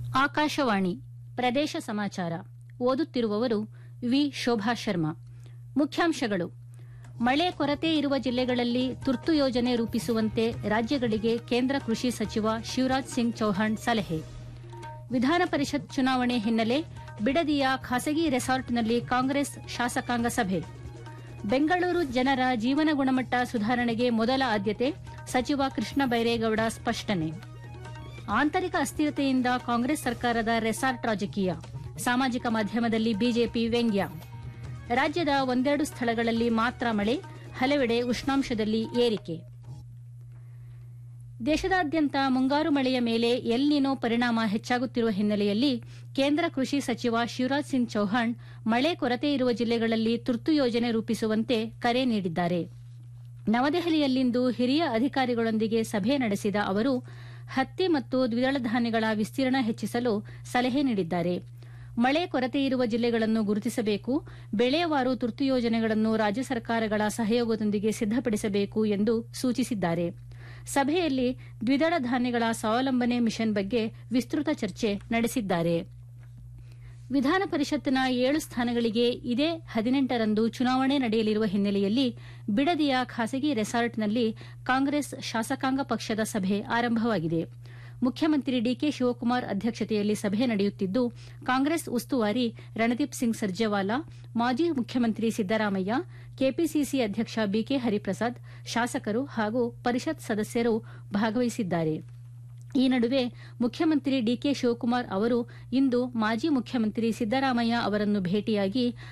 ಆಕಾಶವಾಣಿ ಪ್ರದೇಶ ಸಮಾಚಾರ ಓದುತ್ತಿರುವವರು ವಿ ಶೋಭಾ ಶರ್ಮಾ ಮುಖ್ಯಾಂಶಗಳು ಮಳೆ ಕೊರತೆ ಇರುವ ಜಿಲ್ಲೆಗಳಲ್ಲಿ ತುರ್ತು ಯೋಜನೆ ರೂಪಿಸುವಂತೆ ರಾಜ್ಯಗಳಿಗೆ ಕೇಂದ್ರ ಕೃಷಿ ಸಚಿವ ಶಿವರಾಜ್ ಸಿಂಗ್ ಚೌಹಾಣ್ ಸಲಹೆ ವಿಧಾನ ಪರಿಷತ್ ಚುನಾವಣೆ ಹಿನ್ನೆಲೆ ಬಿಡದಿಯ ಖಾಸಗಿ ರೆಸಾರ್ಟ್ನಲ್ಲಿ ಕಾಂಗ್ರೆಸ್ ಶಾಸಕಾಂಗ ಸಭೆ ಬೆಂಗಳೂರು ಜನರ ಜೀವನ ಗುಣಮಟ್ಟ ಸುಧಾರಣೆಗೆ ಮೊದಲ ಆದ್ಯತೆ ಸಚಿವ ಕೃಷ್ಣ ಬೈರೇಗೌಡ ಸ್ಪಷ್ಟನೆ ಆಂತರಿಕ ಅಸ್ಥಿರತೆಯಿಂದ ಕಾಂಗ್ರೆಸ್ ಸರ್ಕಾರದ ರೆಸಾರ್ಟ್ ರಾಜಕೀಯ ಸಾಮಾಜಿಕ ಮಾಧ್ಯಮದಲ್ಲಿ ಬಿಜೆಪಿ ವ್ಯಂಗ್ಯ ರಾಜ್ಯದ ಒಂದೆರಡು ಸ್ಥಳಗಳಲ್ಲಿ ಮಾತ್ರ ಮಳೆ ಹಲವೆಡೆ ಉಷ್ಣಾಂಶದಲ್ಲಿ ಏರಿಕೆ ದೇಶದಾದ್ಯಂತ ಮುಂಗಾರು ಮಳೆಯ ಮೇಲೆ ಎಲ್ ನಿನೋ ಪರಿಣಾಮ ಹೆಚ್ಚಾಗುತ್ತಿರುವ ಹಿನ್ನೆಲೆಯಲ್ಲಿ ಕೇಂದ್ರ ಕೃಷಿ ಸಚಿವ ಶಿವರಾಜ್ ಸಿಂಗ್ ಚೌಹಾಣ್ ಮಳೆ ಕೊರತೆ ಇರುವ ಜಿಲ್ಲೆಗಳಲ್ಲಿ ತುರ್ತು ಯೋಜನೆ ರೂಪಿಸುವಂತೆ ಕರೆ ನೀಡಿದ್ದಾರೆ ನವದೆಹಲಿಯಲ್ಲಿಂದು ಹಿರಿಯ ಅಧಿಕಾರಿಗಳೊಂದಿಗೆ ಸಭೆ ನಡೆಸಿದ ಅವರು ಹತ್ತಿ ಮತ್ತು ದ್ವಿದಳ ಧಾನ್ಯಗಳ ವಿಸ್ತೀರ್ಣ ಹೆಚ್ಚಿಸಲು ಸಲಹೆ ನೀಡಿದ್ದಾರೆ ಮಳೆ ಕೊರತೆ ಇರುವ ಜಿಲ್ಲೆಗಳನ್ನು ಗುರುತಿಸಬೇಕು ಬೆಳೆವಾರು ತುರ್ತು ಯೋಜನೆಗಳನ್ನು ರಾಜ್ಯ ಸರ್ಕಾರಗಳ ಸಹಯೋಗದೊಂದಿಗೆ ಸಿದ್ದಪಡಿಸಬೇಕು ಎಂದು ಸೂಚಿಸಿದ್ದಾರೆ ಸಭೆಯಲ್ಲಿ ದ್ವಿದಳ ಧಾನ್ಯಗಳ ಸ್ವಾವಲಂಬನೆ ಮಿಷನ್ ಬಗ್ಗೆ ವಿಸ್ತೃತ ಚರ್ಚೆ ನಡೆಸಿದ್ದಾರೆ ವಿಧಾನ ಪರಿಷತ್ನ ಏಳು ಸ್ಥಾನಗಳಿಗೆ ಇದೇ ಹದಿನೆಂಟರಂದು ಚುನಾವಣೆ ನಡೆಯಲಿರುವ ಹಿನ್ನೆಲೆಯಲ್ಲಿ ಬಿಡದಿಯ ಖಾಸಗಿ ರೆಸಾರ್ಟ್ನಲ್ಲಿ ಕಾಂಗ್ರೆಸ್ ಶಾಸಕಾಂಗ ಪಕ್ಷದ ಸಭೆ ಆರಂಭವಾಗಿದೆ ಮುಖ್ಯಮಂತ್ರಿ ಡಿಕೆ ಶಿವಕುಮಾರ್ ಅಧ್ಯಕ್ಷತೆಯಲ್ಲಿ ಸಭೆ ನಡೆಯುತ್ತಿದ್ದು ಕಾಂಗ್ರೆಸ್ ಉಸ್ತುವಾರಿ ರಣದೀಪ್ ಸಿಂಗ್ ಸರ್ಜೇವಾಲಾ ಮಾಜಿ ಮುಖ್ಯಮಂತ್ರಿ ಸಿದ್ದರಾಮಯ್ಯ ಕೆಪಿಸಿಸಿ ಅಧ್ಯಕ್ಷ ಬಿಕೆ ಹರಿಪ್ರಸಾದ್ ಶಾಸಕರು ಹಾಗೂ ಪರಿಷತ್ ಸದಸ್ಯರು ಭಾಗವಹಿಸಿದ್ದಾರೆ ಈ ನಡುವೆ ಮುಖ್ಯಮಂತ್ರಿ ಡಿಕೆ ಶಿವಕುಮಾರ್ ಅವರು ಇಂದು ಮಾಜಿ ಮುಖ್ಯಮಂತ್ರಿ ಸಿದ್ದರಾಮಯ್ಯ ಅವರನ್ನು ಭೇಟಿಯಾಗಿ